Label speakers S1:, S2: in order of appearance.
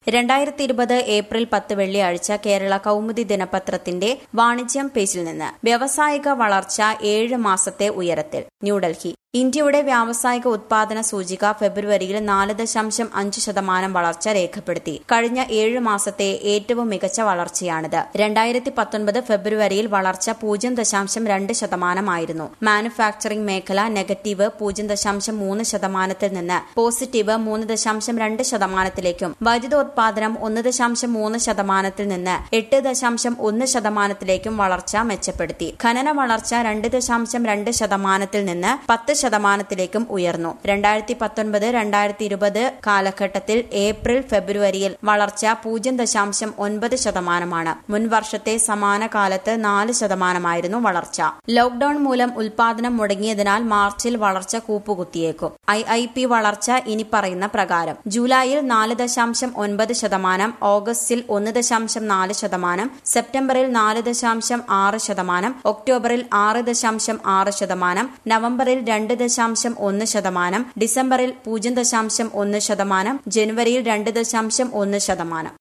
S1: രണ്ടായിരത്തി ഇരുപത് ഏപ്രിൽ പത്ത് വെള്ളിയാഴ്ച കേരള കൗമുദി ദിനപത്രത്തിന്റെ വാണിജ്യം പേജിൽ നിന്ന് വ്യാവസായിക വളർച്ച ഏഴ് മാസത്തെ ഉയരത്തിൽ ന്യൂഡൽഹി ഇന്ത്യയുടെ വ്യാവസായിക ഉത്പാദന സൂചിക ഫെബ്രുവരിയിൽ നാല് ദശാംശം അഞ്ച് ശതമാനം വളർച്ച രേഖപ്പെടുത്തി കഴിഞ്ഞ ഏഴ് മാസത്തെ ഏറ്റവും മികച്ച വളർച്ചയാണിത് രണ്ടായിരത്തി പത്തൊൻപത് ഫെബ്രുവരിയിൽ വളർച്ച പൂജ്യം ദശാംശം രണ്ട് ശതമാനമായിരുന്നു മാനുഫാക്ചറിംഗ് മേഖല നെഗറ്റീവ് പൂജ്യം ദശാംശം മൂന്ന് ശതമാനത്തിൽ നിന്ന് പോസിറ്റീവ് മൂന്ന് ദശാംശം രണ്ട് ശതമാനത്തിലേക്കും വൈദ്യുതോത്പാദനം ഒന്ന് ദശാംശം മൂന്ന് ശതമാനത്തിൽ നിന്ന് എട്ട് ദശാംശം ഒന്ന് ശതമാനത്തിലേക്കും വളർച്ച മെച്ചപ്പെടുത്തി ഖനന വളർച്ച രണ്ട് ദശാംശം രണ്ട് ശതമാനത്തിൽ നിന്ന് പത്ത് ശതമാനത്തിലേക്കും ഉയർന്നു രണ്ടായിരത്തി പത്തൊൻപത് രണ്ടായിരത്തി ഇരുപത് കാലഘട്ടത്തിൽ ഏപ്രിൽ ഫെബ്രുവരിയിൽ വളർച്ച പൂജ്യം ദശാംശം ഒൻപത് ശതമാനമാണ് മുൻ വർഷത്തെ സമാന കാലത്ത് നാല് ശതമാനമായിരുന്നു വളർച്ച ലോക്ഡൌൺ മൂലം ഉൽപാദനം മുടങ്ങിയതിനാൽ മാർച്ചിൽ വളർച്ച കൂപ്പുകുത്തിയേക്കും ഐ ഐ പി വളർച്ച ഇനി പറയുന്ന പ്രകാരം ജൂലൈയിൽ നാല് ദശാംശം ഒൻപത് ശതമാനം ഓഗസ്റ്റിൽ ഒന്ന് ദശാംശം നാല് ശതമാനം സെപ്റ്റംബറിൽ നാല് ദശാംശം ആറ് ശതമാനം ഒക്ടോബറിൽ ആറ് ദശാംശം ആറ് ശതമാനം നവംബറിൽ രണ്ട് ദശാംശം ഒന്ന് ശതമാനം ഡിസംബറിൽ പൂജ്യം ദശാംശം ഒന്ന് ശതമാനം ജനുവരിയിൽ രണ്ട് ദശാംശം ഒന്ന് ശതമാനം